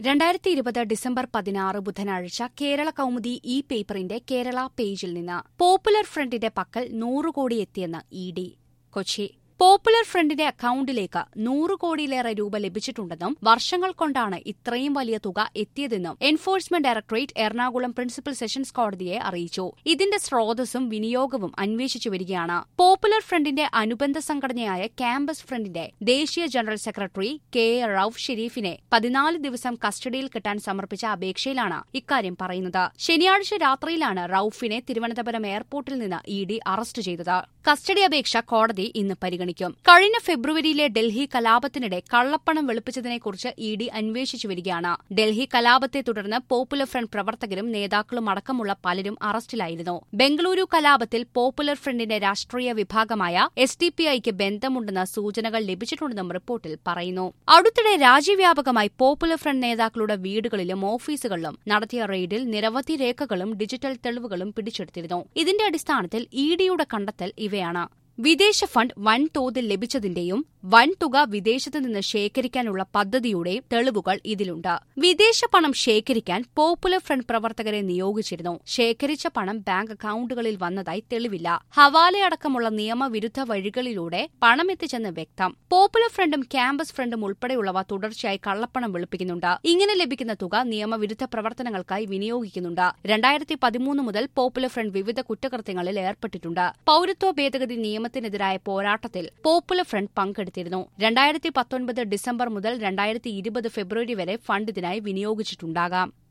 രണ്ടായിരത്തി ഇരുപത് ഡിസംബർ പതിനാറ് ബുധനാഴ്ച കേരള കൗമുദി ഇ പേപ്പറിന്റെ കേരള പേജിൽ നിന്ന് പോപ്പുലർ ഫ്രണ്ടിന്റെ പക്കൽ നൂറ് കോടി എത്തിയെന്ന് ഇ ഡി കൊച്ചി പോപ്പുലർ ഫ്രണ്ടിന്റെ അക്കൌണ്ടിലേക്ക് നൂറ് കോടിയിലേറെ രൂപ ലഭിച്ചിട്ടുണ്ടെന്നും വർഷങ്ങൾ കൊണ്ടാണ് ഇത്രയും വലിയ തുക എത്തിയതെന്നും enforcement directorate Ernakulam principal sessions കോടതിയെ അറിയിച്ചു ഇതിന്റെ സ്രോതസ്സും വിനിയോഗവും അന്വേഷിച്ചു വരികയാണ് പോപ്പുലർ ഫ്രണ്ടിന്റെ അനുബന്ധ സംഘടനയായ ക്യാമ്പസ് ഫ്രണ്ടിന്റെ ദേശീയ general secretary K A Rauf ഷെരീഫിനെ പതിനാല് ദിവസം കസ്റ്റഡിയിൽ കിട്ടാൻ സമർപ്പിച്ച അപേക്ഷയിലാണ് ഇക്കാര്യം പറയുന്നത് ശനിയാഴ്ച രാത്രിയിലാണ് റൌഫിനെ തിരുവനന്തപുരം എയർപോർട്ടിൽ നിന്ന് ഇ ഡി അറസ്റ്റ് ചെയ്തത് കസ്റ്റഡി അപേക്ഷ കോടതി ഇന്ന് പരിഗണിക്കും കഴിഞ്ഞ ഫെബ്രുവരിയിലെ ഡൽഹി കലാപത്തിനിടെ കള്ളപ്പണം വെളുപ്പിച്ചതിനെക്കുറിച്ച് ഇ ഡി അന്വേഷിച്ചു വരികയാണ് ഡൽഹി കലാപത്തെ തുടർന്ന് പോപ്പുലർ ഫ്രണ്ട് പ്രവർത്തകരും നേതാക്കളും അടക്കമുള്ള പലരും അറസ്റ്റിലായിരുന്നു ബംഗളൂരു കലാപത്തിൽ പോപ്പുലർ ഫ്രണ്ടിന്റെ രാഷ്ട്രീയ വിഭാഗമായ എസ് ഡി പി ഐക്ക് ബന്ധമുണ്ടെന്ന സൂചനകൾ ലഭിച്ചിട്ടുണ്ടെന്നും റിപ്പോർട്ടിൽ പറയുന്നു അടുത്തിടെ രാജ്യവ്യാപകമായി പോപ്പുലർ ഫ്രണ്ട് നേതാക്കളുടെ വീടുകളിലും ഓഫീസുകളിലും നടത്തിയ റെയ്ഡിൽ നിരവധി രേഖകളും ഡിജിറ്റൽ തെളിവുകളും പിടിച്ചെടുത്തിരുന്നു ഇതിന്റെ അടിസ്ഥാനത്തിൽ ഇ ഡിയുടെ കണ്ടെത്തൽ ഇവയാണ് വിദേശ ഫണ്ട് വൻതോതിൽ ലഭിച്ചതിന്റെയും വൻ തുക വിദേശത്ത് നിന്ന് ശേഖരിക്കാനുള്ള പദ്ധതിയുടെയും തെളിവുകൾ ഇതിലുണ്ട് വിദേശ പണം ശേഖരിക്കാൻ പോപ്പുലർ ഫ്രണ്ട് പ്രവർത്തകരെ നിയോഗിച്ചിരുന്നു ശേഖരിച്ച പണം ബാങ്ക് അക്കൌണ്ടുകളിൽ വന്നതായി തെളിവില്ല ഹവാലയടക്കമുള്ള നിയമവിരുദ്ധ വഴികളിലൂടെ പണം എത്തിച്ചെന്ന് വ്യക്തം പോപ്പുലർ ഫ്രണ്ടും ക്യാമ്പസ് ഫ്രണ്ടും ഉൾപ്പെടെയുള്ളവ തുടർച്ചയായി കള്ളപ്പണം വെളുപ്പിക്കുന്നുണ്ട് ഇങ്ങനെ ലഭിക്കുന്ന തുക നിയമവിരുദ്ധ പ്രവർത്തനങ്ങൾക്കായി വിനിയോഗിക്കുന്നുണ്ട് രണ്ടായിരത്തി പതിമൂന്ന് മുതൽ പോപ്പുലർ ഫ്രണ്ട് വിവിധ കുറ്റകൃത്യങ്ങളിൽ ഏർപ്പെട്ടിട്ടുണ്ട് പൌരത്വ ഭേദഗതി നിയമത്തിനെതിരായ പോരാട്ടത്തിൽ പോപ്പുലർ ഫ്രണ്ട് പങ്കെടുത്തിരുന്നു രണ്ടായിരത്തി പത്തൊൻപത് ഡിസംബർ മുതൽ രണ്ടായിരത്തി ഇരുപത് ഫെബ്രുവരി വരെ ഫണ്ട് ഇതിനായി വിനിയോഗിച്ചിട്ടുണ്ടാകാം